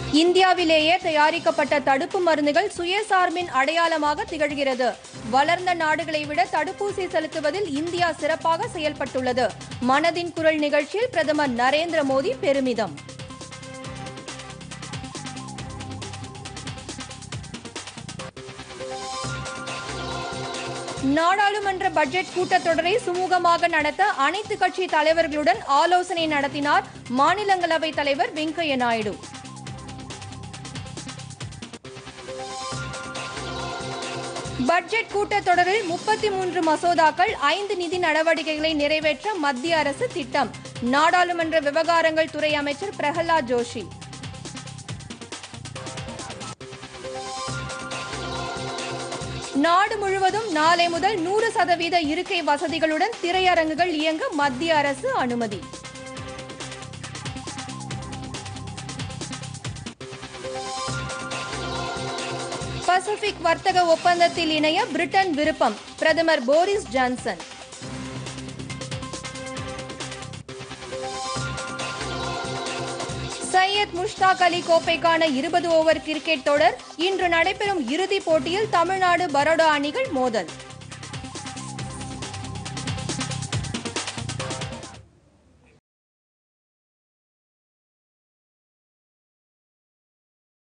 இந்தியாவிலேயே தயாரிக்கப்பட்ட தடுப்பு மருந்துகள் சுயசார்பின் அடையாளமாக திகழ்கிறது வளர்ந்த நாடுகளை விட தடுப்பூசி செலுத்துவதில் இந்தியா சிறப்பாக செயல்பட்டுள்ளது மனதின் குரல் நிகழ்ச்சியில் பிரதமர் நரேந்திர மோடி பெருமிதம் நாடாளுமன்ற பட்ஜெட் கூட்டத்தொடரை சுமூகமாக நடத்த அனைத்து கட்சி தலைவர்களுடன் ஆலோசனை நடத்தினார் மாநிலங்களவை தலைவர் வெங்கையா நாயுடு பட்ஜெட் கூட்டத்தொடரில் முப்பத்தி மூன்று மசோதாக்கள் ஐந்து நிதி நடவடிக்கைகளை நிறைவேற்ற மத்திய அரசு திட்டம் நாடாளுமன்ற விவகாரங்கள் துறை அமைச்சர் பிரகலாத் ஜோஷி நாடு முழுவதும் நாளை முதல் நூறு சதவீத இருக்கை வசதிகளுடன் திரையரங்குகள் இயங்க மத்திய அரசு அனுமதி பசிபிக் வர்த்தக ஒப்பந்தத்தில் இணைய பிரிட்டன் விருப்பம் பிரதமர் போரிஸ் ஜான்சன் சையத் முஷ்தாக் அலி கோப்பைக்கான இருபது ஓவர் கிரிக்கெட் தொடர் இன்று நடைபெறும் இறுதிப் போட்டியில் தமிழ்நாடு பரோடா அணிகள் மோதல்